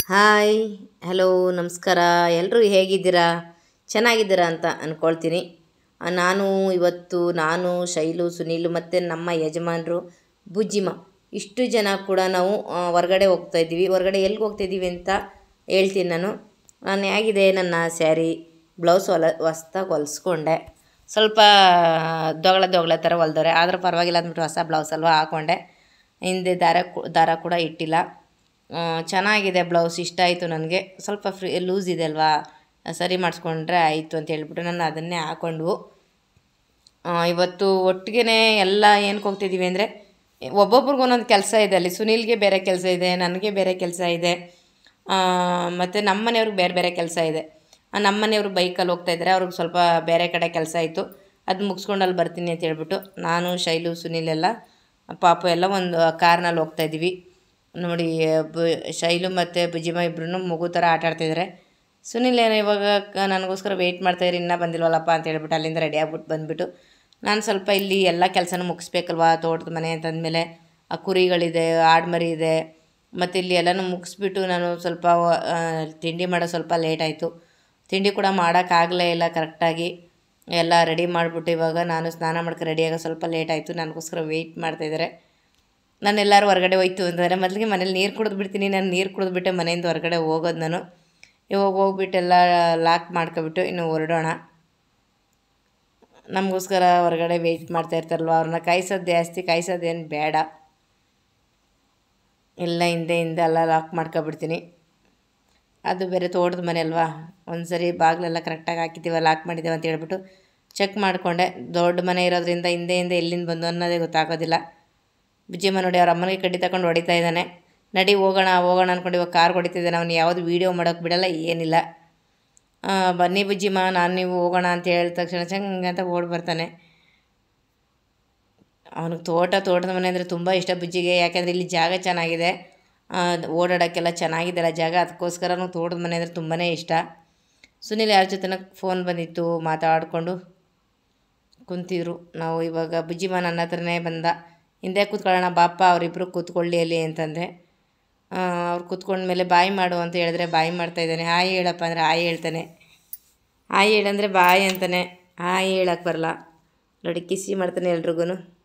hi hello ನಮಸ್ಕಾರ ಎಲ್ಲರೂ ಹೇಗಿದ್ದೀರಾ ಚೆನ್ನಾಗಿದ್ದೀರಾ ಅಂತ ಅಂದ್ಕೊಳ್ತೀನಿ ಆ, ನಾನು ಇವತ್ತು ನಾನು ಶೈಲು ಸುನೀಲು ಮತ್ತು ನಮ್ಮ ಯಜಮಾನರು ಬುಜ್ಜಿಮ ಇಷ್ಟು ಜನ ಕೂಡ ನಾವು ಆ, ಹೊರ್ಗಡೆ ಹೋಗ್ತಾ ಇದ್ದೀವಿ ಹೊರ್ಗಡೆ ಎಲ್ಲಿಗೆ ಹೋಗ್ತಾ ಇದ್ದೀವಿ ಅಂತ ಹೇಳ್ತೀನಿ ನಾನು ನಾನು ಹೇಗಿದೆ ನನ್ನ ಸ್ಯಾರಿ ಬ್ಲೌಸ್ ಹೊಲ ಹೊಸ್ದಾಗಿ ಹೊಲಿಸ್ಕೊಂಡೆ ಸ್ವಲ್ಪ ದೊಗಳ ದೊಗಳ ಥರ ಹೊಲ್ದವ್ರೆ ಆದರೂ ಪರವಾಗಿಲ್ಲ ಅಂದ್ಬಿಟ್ಟು ಹೊಸ ಬ್ಲೌಸ್ ಅಲ್ವಾ ಹಾಕ್ಕೊಂಡೆ ಹಿಂದೆ ದಾರ ಕು- ದಾರ ಕೂಡ ಇಟ್ಟಿಲ್ಲ ಆ, ಚೆನ್ನಾಗಿದೆ ಬ್ಲೌಸ್ ಇಷ್ಟ ಆಯಿತು ನನಗೆ ಸ್ವಲ್ಪ ಫ್ರೀ ಲೂಸ್ ಇದೆ ಅಲ್ವಾ ಸರಿ ಮಾಡಿಸ್ಕೊಂಡ್ರೆ ಆಯಿತು ಅಂತ ಹೇಳ್ಬಿಟ್ಟು ನಾನು ಅದನ್ನೇ ಹಾಕ್ಕೊಂಡ್ವು ಆ, ಇವತ್ತು ಒಟ್ಟಿಗೆ ಎಲ್ಲ ಏನಕ್ಕೆ ಹೋಗ್ತಿದ್ದೀವಿ ಅಂದರೆ ಒಬ್ಬೊಬ್ರಿಗೆ ಒಂದೊಂದು ಕೆಲಸ ಇದೆ ಅಲ್ಲಿ ಸುನೀಲ್ಗೆ ಬೇರೆ ಕೆಲಸ ಇದೆ ನನಗೆ ಬೇರೆ ಕೆಲಸ ಇದೆ ಮತ್ತು ನಮ್ಮ ಮನೆಯವ್ರಿಗೆ ಬೇರೆ ಬೇರೆ ಕೆಲಸ ಇದೆ ಆ, ನಮ್ಮ ಮನೆಯವರು ಬೈಕಲ್ಲಿ ಹೋಗ್ತಾ ಇದ್ದಾರೆ ಅವ್ರಿಗೆ ಸ್ವಲ್ಪ ಬೇರೆ ಕಡೆ ಕೆಲಸ ಇತ್ತು ಅದು ಮುಗಿಸ್ಕೊಂಡು ಅಲ್ಲಿ ಬರ್ತೀನಿ ಅಂತ ಹೇಳ್ಬಿಟ್ಟು ನಾನು ಶೈಲು ಸುನೀಲ್ ಎಲ್ಲ ಪಾಪು ಎಲ್ಲ ಒಂದು ಕಾರ್ನಲ್ಲಿ ಹೋಗ್ತಾ ಇದ್ದೀವಿ ನೋಡಿ ಬು ಶೈಲು ಮತ್ತು ಬುಜಿಮ ಇಬ್ರು ಮಗು ಥರ ಆಟ ಆಡ್ತಿದ್ದಾರೆ ಸುನಿಲ್ ಏನೋ ಇವಾಗ ಕ- ನನಗೋಸ್ಕರ ವೆಯ್ಟ್ ಮಾಡ್ತಾಯಿರಿ ಇನ್ನೂ ಬಂದಿಲ್ವಲ್ಲಪ್ಪ ಅಂತ ಹೇಳ್ಬಿಟ್ಟು ಅಲ್ಲಿಂದ ರೆಡಿ ಆಗ್ಬಿಟ್ಟು ಬಂದುಬಿಟ್ಟು ನಾನು ಸ್ವಲ್ಪ ಇಲ್ಲಿ ಎಲ್ಲ ಕೆಲಸನೂ ಮುಗಿಸ್ಬೇಕಲ್ವಾ ತೋಟದ ಮನೆ ಅಂತಂದಮೇಲೆ ಆ ಕುರಿಗಳಿದೆ ಆಡ್ಮರಿ ಇದೆ ಮತ್ತು ಇಲ್ಲಿ ಎಲ್ಲನೂ ಮುಗಿಸ್ಬಿಟ್ಟು ನಾನು ಸ್ವಲ್ಪ ಆ, ತಿಂಡಿ ಮಾಡೋ ಸ್ವಲ್ಪ ಲೇಟ್ ಆಯಿತು ತಿಂಡಿ ಕೂಡ ಮಾಡೋಕ್ಕಾಗಲೇ ಇಲ್ಲ ಕರೆಕ್ಟಾಗಿ ಎಲ್ಲ ರೆಡಿ ಮಾಡಿಬಿಟ್ಟು ಇವಾಗ ನಾನು ಸ್ನಾನ ಮಾಡ್ಕೊ ರೆಡಿಯಾಗ ಸ್ವಲ್ಪ ಲೇಟ್ ಆಯಿತು ನನಗೋಸ್ಕರ ವೆಯ್ಟ್ ಮಾಡ್ತಾಯಿದ್ದಾರೆ ನಾನು ಎಲ್ಲರೂ ಹೊರಗಡೆ ಹೋಯ್ತು ಅಂತಂದರೆ ಮೊದಲಿಗೆ ಮನೇಲಿ ನೀರು ಕುಡಿದು ಬಿಡ್ತೀನಿ ನಾನು ನೀರು ಕುಡಿದ್ಬಿಟ್ಟೆ ಮನೆಯಿಂದ ಹೊರಗಡೆ ಹೋಗೋದು ನಾನು ಇವಾಗ ಹೋಗ್ಬಿಟ್ಟೆಲ್ಲ ಲಾಕ್ ಮಾಡ್ಕೊಬಿಟ್ಟು ಇನ್ನು ಹೊರಡೋಣ ನಮಗೋಸ್ಕರ ಹೊರಗಡೆ ವೆಯ್ಟ್ ಮಾಡ್ತಾ ಇರ್ತಾರಲ್ವ ಅವ್ರನ್ನ ಕಾಯಿಸೋದು ಜಾಸ್ತಿ ಕಾಯಿಸೋದೇನು ಬೇಡ ಎಲ್ಲ ಹಿಂದೆ ಹಿಂದೆ ಎಲ್ಲ ಲಾಕ್ ಮಾಡ್ಕೊಬಿಡ್ತೀನಿ ಅದು ಬೇರೆ ತೋಟದ ಮನೆ ಅಲ್ವಾ ಒಂದು ಸರಿ ಬಾಗಿಲೆಲ್ಲ ಕರೆಕ್ಟಾಗಿ ಹಾಕಿದ್ದೀವ ಲಾಕ್ ಮಾಡಿದ್ದೀವಿ ಅಂತ ಹೇಳ್ಬಿಟ್ಟು ಚೆಕ್ ಮಾಡಿಕೊಂಡೆ ದೊಡ್ಡ ಮನೆ ಇರೋದ್ರಿಂದ ಹಿಂದೆ ಹಿಂದೆ ಎಲ್ಲಿಂದ ಬಂದು ಅನ್ನೋದೇ ಗೊತ್ತಾಗೋದಿಲ್ಲ ಬುಜ್ಜಿಮ್ಮ ನೋಡಿ ಅವ್ರ ಅಮ್ಮನಿಗೆ ಕಡ್ಡಿ ತಗೊಂಡು ಹೊಡಿತಾ ಇದ್ದಾನೆ ನಡಿ ಹೋಗೋಣ ಹೋಗೋಣ ಅಂದ್ಕೊಂಡು ಇವಾಗ ಕಾರ್ ಹೊಡಿತಿದ್ದಾನೆ ಅವ್ನು ಯಾವುದು ವೀಡಿಯೋ ಮಾಡೋಕ್ಕೆ ಬಿಡಲ್ಲ ಏನಿಲ್ಲ ಆ, ಬನ್ನಿ ಬುಜ್ಜಿಮ್ಮ ನಾನು ನೀವು ಹೋಗೋಣ ಅಂತ ಹೇಳಿದ ತಕ್ಷಣ ಚಂಗ ಅಂತ ಓಡಿ ಬರ್ತಾನೆ ಅವನಿಗೆ ತೋಟ ತೋಟದ ಮನೆ ಅಂದರೆ ತುಂಬ ಇಷ್ಟ ಬುಜ್ಜಿಗೆ ಯಾಕೆಂದರೆ ಇಲ್ಲಿ ಜಾಗ ಚೆನ್ನಾಗಿದೆ ಆ, ಓಡಾಡೋಕ್ಕೆಲ್ಲ ಚೆನ್ನಾಗಿದೆಲ್ಲ ಜಾಗ ಅದಕ್ಕೋಸ್ಕರ ಅವ್ನಿಗೆ ತೋಟದ ಮನೆ ಅಂದರೆ ತುಂಬಾ ಇಷ್ಟ ಸುನಿಲ್ ಯಾರ ಜೊತೆನ ಫೋನ್ ಬಂದಿತ್ತು ಮಾತಾಡಿಕೊಂಡು ಕುಂತಿದ್ರು ನಾವು ಇವಾಗ ಬುಜ್ಜಿಮ್ಮ ನನ್ನ ಹತ್ರನೇ ಬಂದ ಹಿಂದೆ ಕೂತ್ಕೊಳ್ಳೋಣ ಬಾಪ ಅವರಿಬ್ಬರು ಕೂತ್ಕೊಳ್ಳಿ ಅಲ್ಲಿ ಅಂತಂದೆ ಅವ್ರು ಕೂತ್ಕೊಂಡ್ಮೇಲೆ ಬಾಯಿ ಮಾಡು ಅಂತ ಹೇಳಿದ್ರೆ ಬಾಯಿ ಮಾಡ್ತಾ ಇದ್ದಾನೆ ಹಾಯ್ ಹೇಳಪ್ಪ ಅಂದರೆ ಹಾಯ್ ಹೇಳ್ತಾನೆ ಹಾಯ್ ಹೇಳಂದರೆ ಬಾಯಿ ಅಂತಾನೆ ಹಾಯ್ ಹೇಳಕ್ಕೆ ಬರಲ್ಲ ನೋಡಿ ಕಿಸಿ ಮಾಡ್ತಾನೆ ಎಲ್ರಿಗೂ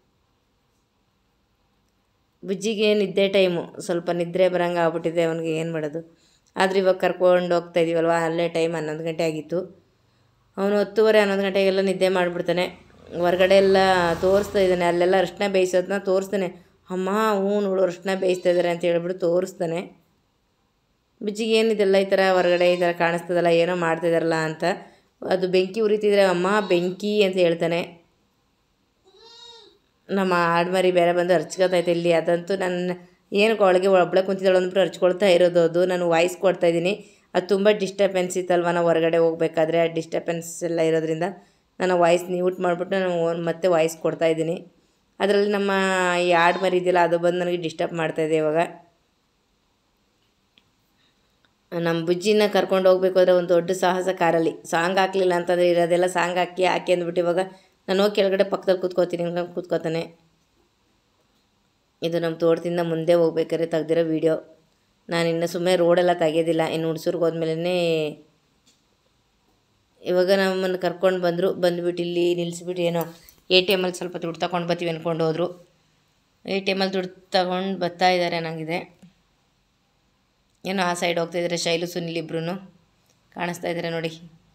ಬುಜ್ಜಿಗೆ ನಿದ್ದೆ ಟೈಮು ಸ್ವಲ್ಪ ನಿದ್ರೆ ಬರಂಗೆ ಆಗ್ಬಿಟ್ಟಿದೆ ಅವನಿಗೆ ಏನು ಮಾಡೋದು ಆದರೆ ಇವಾಗ ಕರ್ಕೊಂಡು ಹೋಗ್ತಾ ಇದೀವಲ್ವ ಅಲ್ಲೇ ಟೈಮ್ ಹನ್ನೊಂದು ಗಂಟೆ ಆಗಿತ್ತು ಅವನು ಹತ್ತುವರೆ ಹನ್ನೊಂದು ಗಂಟೆಗೆಲ್ಲ ನಿದ್ದೆ ಮಾಡಿಬಿಡ್ತಾನೆ ಹೊರಗಡೆ ಎಲ್ಲ ತೋರಿಸ್ತಾ ಇದ್ದಾನೆ ಅಲ್ಲೆಲ್ಲ ಅರಿಶಿನ ಬೇಯಿಸೋದನ್ನ ತೋರಿಸ್ತಾನೆ ಅಮ್ಮ ಹ್ಞೂ ನೋಡು ಅರಿಶಿನ ಬೇಯಿಸ್ತಾ ಇದ್ದಾರೆ ಅಂತ ಹೇಳ್ಬಿಟ್ಟು ತೋರಿಸ್ತಾನೆ ಬುಜ್ಜಿಗೆ ಏನಿದೆಲ್ಲ ಈ ಥರ ಹೊರಗಡೆ ಈ ಥರ ಕಾಣಿಸ್ತದಲ್ಲ ಏನೋ ಮಾಡ್ತಿದಾರಲ್ಲ ಅಂತ ಅದು ಬೆಂಕಿ ಉರಿತಿದ್ರೆ ಅಮ್ಮ ಬೆಂಕಿ ಅಂತ ಹೇಳ್ತಾನೆ ನಮ್ಮ ಆಡ್ಮರಿ ಬೇರೆ ಬಂದು ಹರ್ಚ್ಕೊತೈತೆ ಇಲ್ಲಿ ಅದಂತೂ ನನ್ನ ಏನು ಒಳಗೆ ಒಬ್ಬಳೆ ಕುಂತಿದ್ದಾಳೆ ಅಂದ್ಬಿಟ್ಟು ಹರ್ಚ್ಕೊಳ್ತಾ ಇರೋದು ಅದು ನಾನು ವಾಯ್ಸ್ ಕೊಡ್ತಾ ಇದ್ದೀನಿ ಅದು ತುಂಬ ಡಿಸ್ಟರ್ಬೆನ್ಸ್ ಇತ್ತಲ್ವ ನಾವು ಹೊರಗಡೆ ಹೋಗ್ಬೇಕಾದ್ರೆ ಆ ಡಿಸ್ಟರ್ಬೆನ್ಸ್ ಎಲ್ಲ ಇರೋದ್ರಿಂದ ನಾನು ವಾಯ್ಸ್ ಮ್ಯೂಟ್ ಮಾಡಿಬಿಟ್ಟು ನಾನು ಮತ್ತೆ ವಾಯ್ಸ್ ಕೊಡ್ತಾ ಇದ್ದೀನಿ ಅದರಲ್ಲಿ ನಮ್ಮ ಈ ಆಡ್ಮರಿ ಇದೆಯಲ್ಲ ಅದು ಬಂದು ನನಗೆ ಡಿಸ್ಟರ್ಬ್ ಮಾಡ್ತಾಯಿದೆ ಇವಾಗ ನಮ್ಮ ಬುಜ್ಜಿನ ಕರ್ಕೊಂಡು ಹೋಗ್ಬೇಕು ಅಂದರೆ ಒಂದು ದೊಡ್ಡ ಸಾಹಸ ಕಾರಲ್ಲಿ ಸಾಂಗ್ ಹಾಕ್ಲಿಲ್ಲ ಅಂತಂದರೆ ಇರೋದೆಲ್ಲ ಸಾಂಗ್ ಹಾಕಿ ಹಾಕಿ ಅಂದ್ಬಿಟ್ಟು ಇವಾಗ ನಾನು ಹೋಗಿ ಕೆಳಗಡೆ ಪಕ್ಕದಲ್ಲಿ ಕೂತ್ಕೋತೀನಿ ಹಂಗೆ ಕೂತ್ಕೋತಾನೆ ಇದು ನಮ್ಮ ತೋಟದಿಂದ ಮುಂದೆ ಹೋಗ್ಬೇಕಾದ್ರೆ ತೆಗ್ದಿರೋ ವೀಡಿಯೋ ನಾನು ಇನ್ನು ಸುಮ್ಮನೆ ರೋಡೆಲ್ಲ ತೆಗೆಯೋದಿಲ್ಲ ಇನ್ನು ಹುಡ್ಸೂರ್ಗೆ ಹೋದ್ಮೇಲೆ ಇವಾಗ ನಮ್ಮನ್ನು ಕರ್ಕೊಂಡು ಬಂದರು ಬಂದುಬಿಟ್ಟು ಇಲ್ಲಿ ನಿಲ್ಲಿಸ್ಬಿಟ್ಟು ಏನೋ ಎ ಟಿ ಎಮಲ್ಲಿ ಸ್ವಲ್ಪ ದುಡ್ಡು ತಗೊಂಡು ಬರ್ತೀವಿ ಅಂದ್ಕೊಂಡು ಹೋದರು ಎ ಟಿ ಎಮಲ್ಲಿ ದುಡ್ಡು ತಗೊಂಡು ಬರ್ತಾ ಇದ್ದಾರೆ ನನಗಿದೆ ಏನೋ ಆ ಸೈಡ್ ಹೋಗ್ತಾಯಿದ್ದಾರೆ ಶೈಲು ಸುನಿಲ್ ಇಬ್ರು ಕಾಣಿಸ್ತಾ ಇದ್ದಾರೆ ನೋಡಿ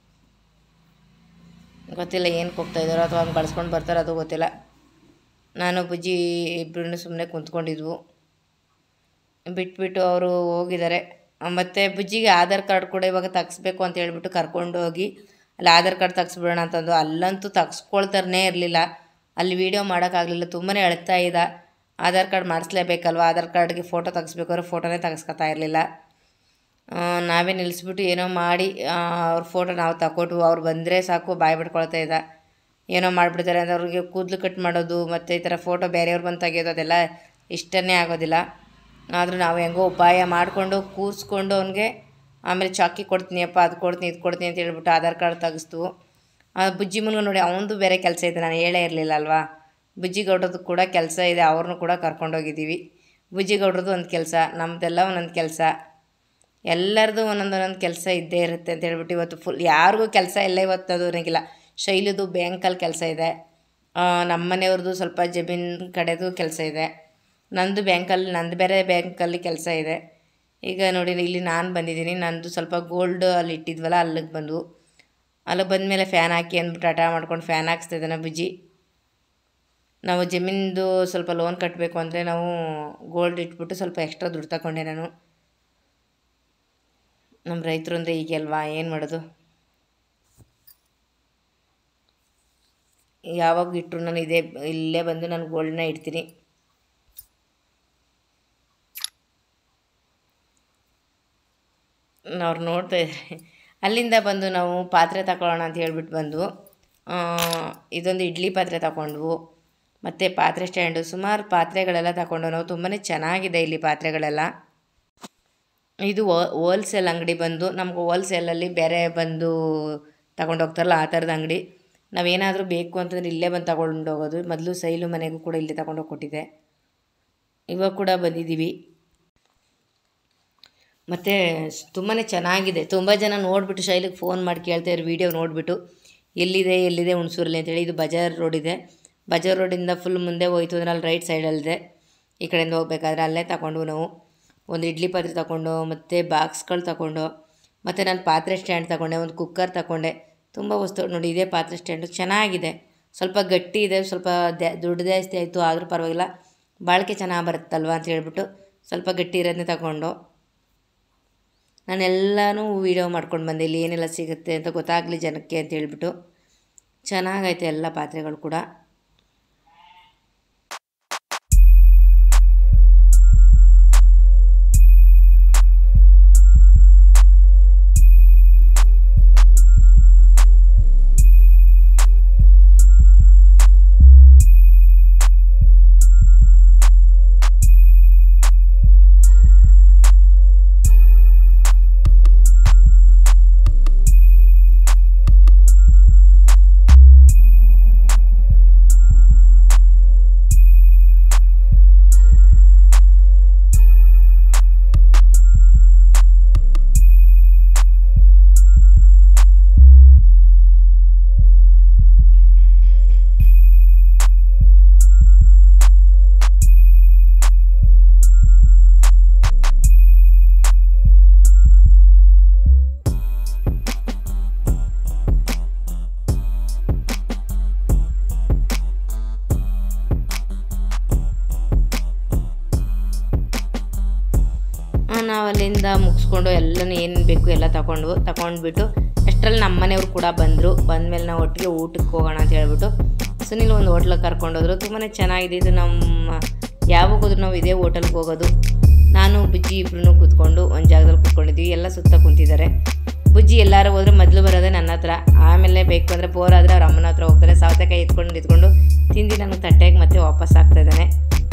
ಗೊತ್ತಿಲ್ಲ ಏನಕ್ಕೆ ಹೋಗ್ತಾ ಇದ್ದಾರೋ ಅಥವಾ ಹಂಗೆ ಬಳಸ್ಕೊಂಡು ಬರ್ತಾರೋ ಅದು ಗೊತ್ತಿಲ್ಲ ನಾನು ಬುಜ್ಜಿ ಇಬ್ಬರೂ ಸುಮ್ಮನೆ ಕುಂತ್ಕೊಂಡಿದ್ವು ಬಿಟ್ಬಿಟ್ಟು ಅವರು ಹೋಗಿದ್ದಾರೆ ಮತ್ತು ಬುಜ್ಜಿಗೆ ಆಧಾರ್ ಕಾರ್ಡ್ ಕೂಡ ಇವಾಗ ತೆಗ್ಸ್ಬೇಕು ಅಂತ ಹೇಳ್ಬಿಟ್ಟು ಕರ್ಕೊಂಡು ಹೋಗಿ ಅಲ್ಲಿ ಆಧಾರ್ ಕಾರ್ಡ್ ತೆಗ್ಸ್ಬಿಡೋಣ ಅಂತಂದು ಅಲ್ಲಂತೂ ತೆಗ್ಸ್ಕೊಳ್ತಾರನೇ ಇರಲಿಲ್ಲ ಅಲ್ಲಿ ವೀಡಿಯೋ ಮಾಡೋಕ್ಕಾಗಲಿಲ್ಲ ತುಂಬಾ ಅಳ್ತಾ ಇದ್ದ ಆಧಾರ್ ಕಾರ್ಡ್ ಮಾಡಿಸ್ಲೇಬೇಕಲ್ವ ಆಧಾರ್ ಕಾರ್ಡ್ಗೆ ಫೋಟೋ ತೆಗಿಸ್ಬೇಕಾದ್ರೆ ಫೋಟೋನೇ ತೆಗೆಸ್ಕೊತಾ ಇರಲಿಲ್ಲ ನಾವೇ ನಿಲ್ಲಿಸ್ಬಿಟ್ಟು ಏನೋ ಮಾಡಿ ಅವ್ರ ಫೋಟೋ ನಾವು ತಗೊಟ್ಟು ಅವ್ರು ಬಂದರೆ ಸಾಕು ಬಾಯಿ ಬಿಡ್ಕೊಳ್ತಾ ಇದ್ದ ಏನೋ ಮಾಡಿಬಿಡ್ತಾರೆ ಅಂದರೆ ಅವ್ರಿಗೆ ಕೂದಲು ಕಟ್ ಮಾಡೋದು ಮತ್ತು ಈ ಥರ ಫೋಟೋ ಬೇರೆಯವ್ರು ಬಂದು ತೆಗಿಯೋದು ಅದೆಲ್ಲ ಇಷ್ಟನೇ ಆಗೋದಿಲ್ಲ ಆದರೂ ನಾವು ಹೆಂಗೋ ಉಪಾಯ ಮಾಡಿಕೊಂಡು ಕೂರಿಸ್ಕೊಂಡು ಅವನಿಗೆ ಆಮೇಲೆ ಚಾಕಿ ಕೊಡ್ತೀನಿ ಅಪ್ಪ ಅದು ಕೊಡ್ತೀನಿ ಇದು ಕೊಡ್ತೀನಿ ಅಂತ ಹೇಳ್ಬಿಟ್ಟು ಆಧಾರ್ ಕಾರ್ಡ್ ತೆಗಿಸ್ತು ಆ ಬುಜ್ಜಿ ಮುನ್ಗ ನೋಡಿ ಅವನದು ಬೇರೆ ಕೆಲಸ ಇದೆ ನಾನು ಹೇಳೇ ಇರಲಿಲ್ಲ ಅಲ್ವಾ ಬುಜ್ಜಿ ಗೌಡ್ರದ್ದು ಕೂಡ ಕೆಲಸ ಇದೆ ಅವ್ರನ್ನೂ ಕೂಡ ಕರ್ಕೊಂಡೋಗಿದ್ದೀವಿ ಬುಜ್ಜಿ ಗೌಡ್ರದ್ದು ಒಂದು ಕೆಲಸ ನಮ್ಮದೆಲ್ಲ ಒಂದೊಂದು ಕೆಲಸ ಎಲ್ಲರದು ಒಂದೊಂದು ಒಂದೊಂದು ಕೆಲಸ ಇದ್ದೇ ಇರುತ್ತೆ ಅಂತ ಹೇಳ್ಬಿಟ್ಟು ಇವತ್ತು ಫುಲ್ ಯಾರಿಗೂ ಕೆಲಸ ಇಲ್ಲ ಇವತ್ತು ಅದು ನನಗಿಲ್ಲ ಶೈಲಿದು ಬ್ಯಾಂಕಲ್ಲಿ ಕೆಲಸ ಇದೆ ಆ, ನಮ್ಮ ಮನೆಯವ್ರದ್ದು ಸ್ವಲ್ಪ ಜಮೀನು ಕಡೆದು ಕೆಲಸ ಇದೆ ನಂದು ಬ್ಯಾಂಕಲ್ಲಿ ನಂದು ಬೇರೆ ಬ್ಯಾಂಕಲ್ಲಿ ಕೆಲಸ ಇದೆ ಈಗ ನೋಡಿ ಇಲ್ಲಿ ನಾನು ಬಂದಿದ್ದೀನಿ ನಂದು ಸ್ವಲ್ಪ ಗೋಲ್ಡ್ ಅಲ್ಲಿ ಇಟ್ಟಿದ್ವಲ್ಲ ಅಲ್ಲಿಗೆ ಬಂದು ಅಲ್ಲಿಗೆ ಬಂದಮೇಲೆ ಫ್ಯಾನ್ ಹಾಕಿ ಅಂದ್ಬಿಟ್ಟು ಹಠ ಮಾಡ್ಕೊಂಡು ಫ್ಯಾನ್ ಹಾಕ್ಸ್ತಾ ಇದ್ದಾನೆ ಬುಜ್ಜಿ ನಾವು ಜಮೀನ್ದು ಸ್ವಲ್ಪ ಲೋನ್ ಕಟ್ಟಬೇಕು ಅಂದರೆ ನಾವು ಗೋಲ್ಡ್ ಇಟ್ಬಿಟ್ಟು ಸ್ವಲ್ಪ ಎಕ್ಸ್ಟ್ರಾ ದುಡ್ಡು ತಗೊಂಡೆ ನಾನು ನಮ್ಮ ರೈತರು ಅಂದರೆ ಹೀಗೆ ಅಲ್ವಾ ಏನು ಮಾಡೋದು ಯಾವಾಗ ಇಟ್ಟರು ನಾನು ಇದೇ ಇಲ್ಲೇ ಬಂದು ನಾನು ಗೋಲ್ಡನ್ನ ಇಡ್ತೀನಿ ಅವ್ರು ನೋಡ್ತಾ ಇದ್ದಾರೆ ಅಲ್ಲಿಂದ ಬಂದು ನಾವು ಪಾತ್ರೆ ತಗೊಳ್ಳೋಣ ಅಂತ ಹೇಳ್ಬಿಟ್ಟು ಬಂದು ಆ, ಇದೊಂದು ಇಡ್ಲಿ ಪಾತ್ರೆ ತಗೊಂಡ್ವು ಮತ್ತು ಪಾತ್ರೆ ಸ್ಟ್ಯಾಂಡು ಸುಮಾರು ಪಾತ್ರೆಗಳೆಲ್ಲ ತಗೊಂಡು ನಾವು ತುಂಬಾ ಚೆನ್ನಾಗಿದೆ ಇಲ್ಲಿ ಪಾತ್ರೆಗಳೆಲ್ಲ ಇದು ಹೋಲ್ಸೇಲ್ ಅಂಗಡಿ ಬಂದು ನಮ್ಗೆ ಹೋಲ್ಸೇಲಲ್ಲಿ ಬೇರೆ ಬಂದು ತಗೊಂಡು ಹೋಗ್ತಾರಲ್ಲ ಆ ಥರದ ಅಂಗಡಿ ನಾವೇನಾದರೂ ಬೇಕು ಅಂತಂದ್ರೆ ಇಲ್ಲೇ ಬಂದು ತಗೊಂಡು ಹೋಗೋದು ಮೊದಲು ಸೈಲು ಮನೆಗೂ ಕೂಡ ಇಲ್ಲೇ ತಗೊಂಡೋಗಿ ಕೊಟ್ಟಿದ್ದೆ ಇವಾಗ ಕೂಡ ಬಂದಿದ್ದೀವಿ ಮತ್ತು ತುಂಬಾ ಚೆನ್ನಾಗಿದೆ ತುಂಬ ಜನ ನೋಡಿಬಿಟ್ಟು ಶೈಲಿಗೆ ಫೋನ್ ಮಾಡಿ ಕೇಳ್ತಾಯಿದ್ರು ವೀಡಿಯೋ ನೋಡಿಬಿಟ್ಟು ಎಲ್ಲಿದೆ ಎಲ್ಲಿದೆ ಹುಣಸೂರಲ್ಲಿ ಅಂತೇಳಿ ಇದು ಬಜಾರ್ ರೋಡ್ ಇದೆ ಬಜಾರ್ ರೋಡಿಂದ ಫುಲ್ ಮುಂದೆ ಹೋಯ್ತು ಅಂದ್ರೆ ಅಲ್ಲಿ ರೈಟ್ ಸೈಡಲ್ಲಿದೆ ಈ ಕಡೆಯಿಂದ ಹೋಗ್ಬೇಕಾದ್ರೆ ಅಲ್ಲೇ ತಗೊಂಡು ನಾವು ಒಂದು ಇಡ್ಲಿ ಪಾತ್ರೆ ತಗೊಂಡು ಮತ್ತು ಬಾಕ್ಸ್ಗಳು ತಗೊಂಡು ಮತ್ತು ನಾನು ಪಾತ್ರೆ ಸ್ಟ್ಯಾಂಡ್ ತಗೊಂಡೆ ಒಂದು ಕುಕ್ಕರ್ ತಗೊಂಡೆ ತುಂಬ ವಸ್ತು ನೋಡಿ ಇದೇ ಪಾತ್ರೆ ಸ್ಟ್ಯಾಂಡು ಚೆನ್ನಾಗಿದೆ ಸ್ವಲ್ಪ ಗಟ್ಟಿ ಇದೆ ಸ್ವಲ್ಪ ದ ದುಡ್ಡು ಜಾಸ್ತಿ ಆಯಿತು ಆದರೂ ಪರವಾಗಿಲ್ಲ ಬಾಳಿಕೆ ಚೆನ್ನಾಗಿ ಬರುತ್ತಲ್ವ ಅಂತ ಹೇಳ್ಬಿಟ್ಟು ಸ್ವಲ್ಪ ಗಟ್ಟಿ ಇರೋದನ್ನೇ ತಗೊಂಡು ನಾನೆಲ್ಲನೂ ವೀಡಿಯೋ ಮಾಡ್ಕೊಂಡು ಬಂದೆ ಇಲ್ಲಿ ಏನೆಲ್ಲ ಸಿಗುತ್ತೆ ಅಂತ ಗೊತ್ತಾಗಲಿ ಜನಕ್ಕೆ ಅಂತ ಹೇಳ್ಬಿಟ್ಟು ಚೆನ್ನಾಗೈತೆ ಎಲ್ಲ ಪಾತ್ರೆಗಳು ಕೂಡ ನಾವು ಅಲ್ಲಿಂದ ಮುಗಿಸ್ಕೊಂಡು ಎಲ್ಲನೂ ಏನು ಬೇಕು ಎಲ್ಲ ತಗೊಂಡು ತಗೊಂಡ್ಬಿಟ್ಟು ಅಷ್ಟರಲ್ಲಿ ನಮ್ಮ ಮನೆಯವ್ರು ಕೂಡ ಬಂದರು ಬಂದಮೇಲೆ ನಾವು ಒಟ್ಟಿಗೆ ಊಟಕ್ಕೆ ಹೋಗೋಣ ಅಂತ ಹೇಳ್ಬಿಟ್ಟು ಸುನಿಲ್ ಒಂದು ಹೋಟ್ಲಿಗೆ ಕರ್ಕೊಂಡೋದ್ರು ತುಂಬಾ ಚೆನ್ನಾಗಿದೆ ಇದು ನಮ್ಮ ಯಾವಾಗ ಹೋದ್ರು ನಾವು ಇದೇ ಹೋಟೆಲ್ಗೆ ಹೋಗೋದು ನಾನು ಬುಜ್ಜಿ ಇಬ್ರು ಕೂತ್ಕೊಂಡು ಒಂದು ಜಾಗದಲ್ಲಿ ಕೂತ್ಕೊಂಡಿದ್ವಿ ಎಲ್ಲ ಸುತ್ತ ಕುಂತಿದ್ದಾರೆ ಬುಜ್ಜಿ ಎಲ್ಲರೂ ಹೋದ್ರೆ ಮೊದಲು ಬರೋದೇ ನನ್ನ ಹತ್ರ ಆಮೇಲೆ ಬೇಕು ಅಂದರೆ ಬೋರ್ ಆದರೆ ಅವ್ರ ಅಮ್ಮನ ಹತ್ರ ಹೋಗ್ತಾರೆ ಸೌತೆಕಾಯಿ ಎತ್ಕೊಂಡು ನಿಂತ್ಕೊಂಡು ತಿಂದು ನಾನು ತಟ್ಟೆಗೆ ಮತ್ತೆ ವಾಪಸ್ ಆಗ್ತಾ ಇದ್ದಾನೆ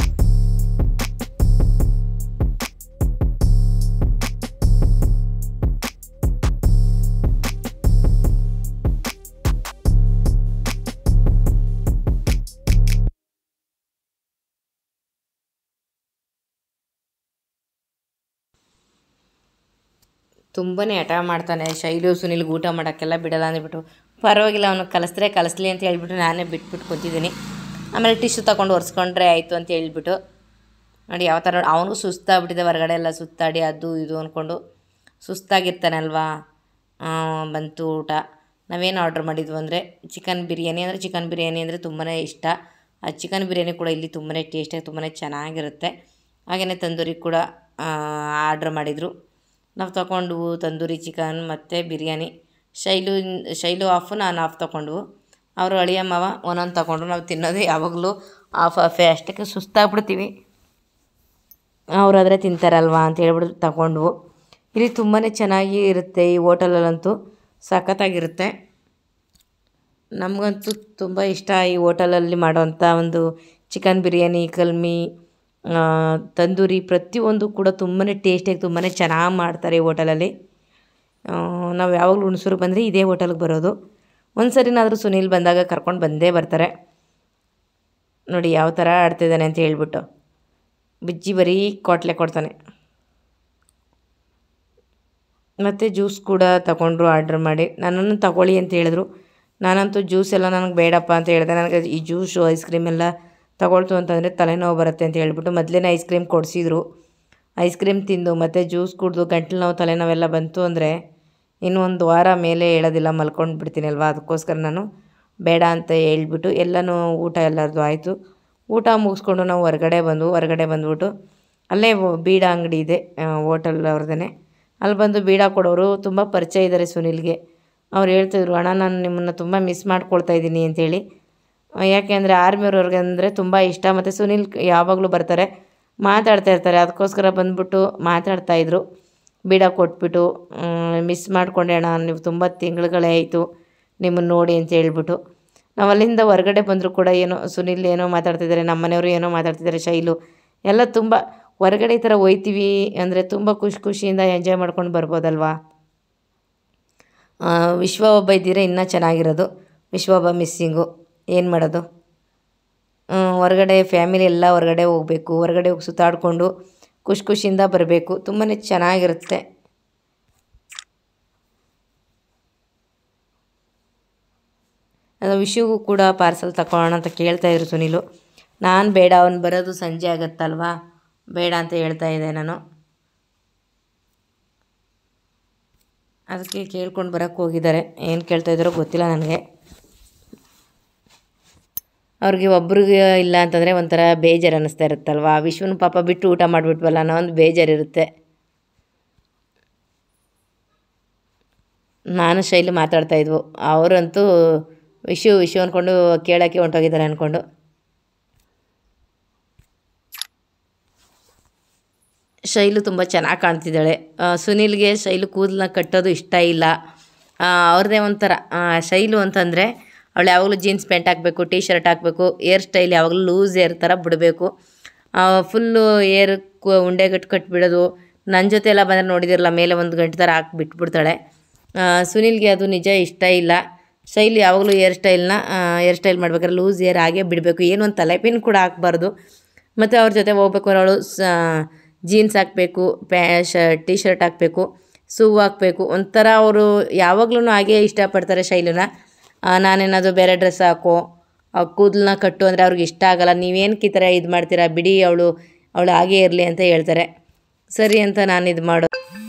ತುಂಬಾ ಹಠ ಮಾಡ್ತಾನೆ ಶೈಲು ಸುನಿಲ್ಗೆ ಊಟ ಮಾಡೋಕ್ಕೆಲ್ಲ ಬಿಡಲ್ಲ ಅಂದ್ಬಿಟ್ಟು ಪರವಾಗಿಲ್ಲ ಅವನು ಕಲಿಸ್ದ್ರೆ ಕಲಿಸ್ಲಿ ಅಂತ ಹೇಳ್ಬಿಟ್ಟು ನಾನೇ ಬಿಟ್ಬಿಟ್ಟು ಕೂತಿದ್ದೀನಿ ಆಮೇಲೆ ಟಿಶ್ಯೂ ತಗೊಂಡು ಒರೆಸ್ಕೊಂಡ್ರೆ ಆಯಿತು ಅಂತ ಹೇಳ್ಬಿಟ್ಟು ನೋಡಿ ಯಾವ ಥರ ಅವನಿಗೂ ಸುಸ್ತಾಗ್ಬಿಟ್ಟಿದೆ ಹೊರಗಡೆ ಎಲ್ಲ ಸುತ್ತಾಡಿ ಅದು ಇದು ಅಂದ್ಕೊಂಡು ಸುಸ್ತಾಗಿರ್ತಾನಲ್ವಾ ಆ, ಬಂತು ಊಟ ನಾವೇನು ಆರ್ಡ್ರ್ ಮಾಡಿದ್ವು ಅಂದರೆ ಚಿಕನ್ ಬಿರಿಯಾನಿ ಅಂದರೆ ಚಿಕನ್ ಬಿರಿಯಾನಿ ಅಂದರೆ ತುಂಬಾ ಇಷ್ಟ ಆ ಚಿಕನ್ ಬಿರಿಯಾನಿ ಕೂಡ ಇಲ್ಲಿ ತುಂಬಾ ಟೇಸ್ಟಾಗಿ ತುಂಬಾ ಚೆನ್ನಾಗಿರುತ್ತೆ ಹಾಗೆಯೇ ತಂದೂರಿ ಕೂಡ ಆರ್ಡ್ರ್ ಮಾಡಿದರು ನಾವು ತಗೊಂಡ್ವು ತಂದೂರಿ ಚಿಕನ್ ಮತ್ತು ಬಿರಿಯಾನಿ ಶೈಲು ಶೈಲು ಆಫು ನಾನು ಆಫ್ ತಗೊಂಡ್ವು ಅವರು ಅಳಿಯ ಮಾವ ಒಂದೊಂದು ತಗೊಂಡ್ರು ನಾವು ತಿನ್ನೋದು ಯಾವಾಗಲೂ ಆಫ್ ಆಫೇ ಅಷ್ಟಕ್ಕೆ ಸುಸ್ತಾಗ್ಬಿಡ್ತೀವಿ ಅವರಾದರೆ ತಿಂತಾರಲ್ವಾ ಅಂತ ಹೇಳ್ಬಿಟ್ಟು ತಗೊಂಡ್ವು ಇಲ್ಲಿ ತುಂಬಾ ಚೆನ್ನಾಗಿ ಇರುತ್ತೆ ಈ ಹೋಟೆಲಲ್ಲಂತೂ ಸಖತ್ತಾಗಿರುತ್ತೆ ನಮಗಂತೂ ತುಂಬ ಇಷ್ಟ ಈ ಹೋಟೆಲಲ್ಲಿ ಮಾಡೋವಂಥ ಒಂದು ಚಿಕನ್ ಬಿರಿಯಾನಿ ಕಲ್ಮಿ ಆ, ತಂದೂರಿ ಪ್ರತಿಯೊಂದು ಕೂಡ ತುಂಬಾ ಟೇಸ್ಟಿಯಾಗಿ ತುಂಬಾ ಚೆನ್ನಾಗಿ ಮಾಡ್ತಾರೆ ಈ ಹೋಟೆಲಲ್ಲಿ ಆ, ನಾವು ಯಾವಾಗಲೂ ಹುಣಸೂರು ಬಂದರೆ ಇದೇ ಹೋಟೆಲ್ಗೆ ಬರೋದು ಒಂದು ಸರಿನಾದರೂ ಸುನೀಲ್ ಬಂದಾಗ ಕರ್ಕೊಂಡು ಬಂದೇ ಬರ್ತಾರೆ ನೋಡಿ ಯಾವ ಥರ ಆಡ್ತಿದ್ದಾನೆ ಅಂತ ಹೇಳ್ಬಿಟ್ಟು ಬುಜ್ಜಿ ಬರೀ ಕೊಟ್ಲೆ ಕೊಡ್ತಾನೆ ಮತ್ತು ಜ್ಯೂಸ್ ಕೂಡ ತಗೊಂಡ್ರು ಆರ್ಡ್ರ್ ಮಾಡಿ ನನ್ನನ್ನು ತಗೊಳ್ಳಿ ಅಂತ ಹೇಳಿದ್ರು ನಾನಂತೂ ಜ್ಯೂಸ್ ಎಲ್ಲ ನನಗೆ ಬೇಡಪ್ಪ ಅಂತ ಹೇಳಿದೆ ನನಗೆ ಈ ಜ್ಯೂಸು ಐಸ್ ಕ್ರೀಮ್ ಎಲ್ಲ ತಗೊಳ್ತು ಅಂತಂದರೆ ತಲೆನೋವು ಬರುತ್ತೆ ಅಂತ ಹೇಳ್ಬಿಟ್ಟು ಮೊದಲೇ ಐಸ್ ಕ್ರೀಮ್ ಕೊಡಿಸಿದ್ರು ಐಸ್ ಕ್ರೀಮ್ ತಿಂದು ಮತ್ತು ಜ್ಯೂಸ್ ಕುಡಿದು ಗಂಟ್ಲು ನೋವು ತಲೆನೋವೆಲ್ಲ ಬಂತು ಅಂದರೆ ಇನ್ನು ಒಂದು ವಾರ ಮೇಲೆ ಹೇಳೋದಿಲ್ಲ ಮಲ್ಕೊಂಡು ಬಿಡ್ತೀನಿ ಅಲ್ವಾ ಅದಕ್ಕೋಸ್ಕರ ನಾನು ಬೇಡ ಅಂತ ಹೇಳ್ಬಿಟ್ಟು ಎಲ್ಲನೂ ಊಟ ಎಲ್ಲರದು ಆಯಿತು ಊಟ ಮುಗಿಸ್ಕೊಂಡು ನಾವು ಹೊರಗಡೆ ಬಂದು ಹೊರಗಡೆ ಬಂದ್ಬಿಟ್ಟು ಅಲ್ಲೇ ಒ- ಬೀಡ ಅಂಗಡಿ ಇದೆ ಹೋಟೆಲ್ ಅವ್ರದ್ದೇ ಅಲ್ಲಿ ಬಂದು ಬೀಡ ಕೊಡೋರು ತುಂಬ ಪರಿಚಯ ಇದ್ದಾರೆ ಸುನಿಲ್ಗೆ ಅವ್ರು ಹೇಳ್ತಿದ್ರು ಅಣ್ಣ ನಾನು ನಿಮ್ಮನ್ನು ತುಂಬ ಮಿಸ್ ಮಾಡ್ಕೊಳ್ತಾ ಇದ್ದೀನಿ ಅಂತೇಳಿ ಯಾಕೆಂದರೆ ಆರ್ಮಿಯವ್ರವ್ರಿಗೆ ಅಂದರೆ ತುಂಬ ಇಷ್ಟ ಮತ್ತು ಸುನಿಲ್ ಕ- ಯಾವಾಗಲೂ ಬರ್ತಾರೆ ಮಾತಾಡ್ತಾ ಇರ್ತಾರೆ ಅದಕ್ಕೋಸ್ಕರ ಬಂದ್ಬಿಟ್ಟು ಮಾತಾಡ್ತಾಯಿದ್ರು ಬೀಡ ಕೊಟ್ಬಿಟ್ಟು ಮಿಸ್ ಮಾಡ್ಕೊಂಡೆ ಅಣ್ಣ ನೀವು ತುಂಬ ತಿಂಗಳುಗಳೇ ಆಯಿತು ನಿಮ್ಮನ್ನು ನೋಡಿ ಅಂತ ಹೇಳ್ಬಿಟ್ಟು ನಾವು ಅಲ್ಲಿಂದ ಹೊರಗಡೆ ಬಂದರೂ ಕೂಡ ಏನೋ ಸುನಿಲ್ ಏನೋ ಮಾತಾಡ್ತಿದ್ದಾರೆ ನಮ್ಮ ಮನೆಯವರು ಏನೋ ಮಾತಾಡ್ತಿದ್ದಾರೆ ಶೈಲು ಎಲ್ಲ ತುಂಬ ಹೊರಗಡೆ ಈ ಥರ ಹೋಯ್ತೀವಿ ಅಂದರೆ ತುಂಬ ಖುಷಿ ಖುಷಿಯಿಂದ ಎಂಜಾಯ್ ಮಾಡ್ಕೊಂಡು ಬರ್ಬೋದಲ್ವಾ ಆ, ವಿಶ್ವ ಒಬ್ಬ ಇದ್ದಿದ್ರೆ ಇನ್ನೂ ಚೆನ್ನಾಗಿರೋದು ವಿಶ್ವ ಒಬ್ಬ ಮಿಸ್ಸಿಂಗು ಏನು ಮಾಡೋದು ಆ, ಹೊರಗಡೆ ಫ್ಯಾಮಿಲಿ ಎಲ್ಲ ಹೊರಗಡೆ ಹೋಗಬೇಕು ಹೊರಗಡೆ ಹೋಗಿ ಸುತ್ತಾಡಿಕೊಂಡು ಖುಷಿ ಖುಷಿಯಿಂದ ಬರಬೇಕು ತುಂಬಾ ಚೆನ್ನಾಗಿರುತ್ತೆ ಅದು ವಿಷುಗೂ ಕೂಡ ಪಾರ್ಸಲ್ ತಗೊಳ್ಳೋಣ ಅಂತ ಕೇಳ್ತಾಯಿದ್ರು ಸುನೀಲು ನಾನು ಬೇಡ ಅವ್ನು ಬರೋದು ಸಂಜೆ ಆಗತ್ತಲ್ವಾ ಬೇಡ ಅಂತ ಹೇಳ್ತಾ ಇದ್ದೆ ನಾನು ಅದಕ್ಕೆ ಕೇಳ್ಕೊಂಡು ಬರೋಕ್ಕೆ ಹೋಗಿದ್ದಾರೆ ಏನು ಕೇಳ್ತಾ ಇದ್ದಾರೋ ಗೊತ್ತಿಲ್ಲ ನನಗೆ ಅವ್ರಿಗೆ ಒಬ್ರಿಗೆ ಇಲ್ಲ ಅಂತಂದರೆ ಒಂಥರ ಬೇಜಾರು ಅನ್ನಿಸ್ತಾ ಇರುತ್ತಲ್ವಾ ವಿಶ್ವನ ಪಾಪ ಬಿಟ್ಟು ಊಟ ಮಾಡಿಬಿಟ್ವಲ್ಲ ಅನ್ನೋ ಒಂದು ಬೇಜಾರಿರುತ್ತೆ ನಾನು ಶೈಲಿ ಮಾತಾಡ್ತಾ ಇದ್ವು ಅವರಂತೂ ವಿಶು ವಿಶು ಅಂದ್ಕೊಂಡು ಕೇಳೋಕ್ಕೆ ಹೊಂಟೋಗಿದ್ದಾರೆ ಅಂದ್ಕೊಂಡು ಶೈಲು ತುಂಬ ಚೆನ್ನಾಗಿ ಕಾಣ್ತಿದ್ದಾಳೆ ಆ, ಸುನಿಲ್ಗೆ ಶೈಲು ಕೂದಲನ್ನ ಕಟ್ಟೋದು ಇಷ್ಟ ಇಲ್ಲ ಆ, ಅವ್ರದ್ದೇ ಒಂಥರ ಆ, ಶೈಲು ಅಂತಂದರೆ ಅವಳು ಯಾವಾಗಲೂ ಜೀನ್ಸ್ ಪ್ಯಾಂಟ್ ಹಾಕಬೇಕು ಟೀ ಶರ್ಟ್ ಹಾಕಬೇಕು ಏರ್ ಸ್ಟೈಲ್ ಯಾವಾಗಲೂ ಲೂಸ್ ಏರ್ ಥರ ಬಿಡಬೇಕು ಫುಲ್ಲು ಏರ್ ಉಂಡೆಗಟ್ಟು ಕಟ್ಬಿಡೋದು ನನ್ನ ಜೊತೆ ಎಲ್ಲ ಬಂದರೆ ನೋಡಿದಿರಲ್ಲ ಮೇಲೆ ಒಂದು ಗಂಟೆ ಥರ ಹಾಕಿ ಬಿಟ್ಬಿಡ್ತಾಳೆ ಆ, ಸುನಿಲ್ಗೆ ಅದು ನಿಜ ಇಷ್ಟ ಇಲ್ಲ ಶೈಲಿ ಯಾವಾಗಲೂ ಏರ್ ಸ್ಟೈಲ್ನ ಏರ್ ಸ್ಟೈಲ್ ಮಾಡ್ಬೇಕಾದ್ರೆ ಲೂಸ್ ಏರ್ ಹಾಗೆ ಬಿಡಬೇಕು ಏನೋ ಒಂದು ತಲೆಪಿನ್ ಕೂಡ ಹಾಕ್ಬಾರ್ದು ಮತ್ತು ಅವ್ರ ಜೊತೆ ಹೋಗ್ಬೇಕು ಅವಳು ಸ ಜೀನ್ಸ್ ಹಾಕಬೇಕು ಪ್ಯಾ ಶ ಟೀ ಶರ್ಟ್ ಹಾಕಬೇಕು ಶೂ ಹಾಕಬೇಕು ಒಂಥರ ಅವರು ಯಾವಾಗ್ಲೂ ಹಾಗೆ ಇಷ್ಟಪಡ್ತಾರೆ ಶೈಲಿನ ಆ, ನಾನೇನಾದರೂ ಬೇರೆ ಡ್ರೆಸ್ ಹಾಕೋ ಕೂದಲನ್ನ ಕಟ್ಟು ಅಂದರೆ ಅವ್ರಿಗೆ ಇಷ್ಟ ಆಗಲ್ಲ ನೀವೇನಕ್ಕೆ ಈ ಥರ ಇದು ಮಾಡ್ತೀರಾ ಬಿಡಿ ಅವಳು ಅವಳು ಹಾಗೇ ಇರಲಿ ಅಂತ ಹೇಳ್ತಾರೆ ಸರಿ ಅಂತ ನಾನು ಇದು ಮಾಡೋ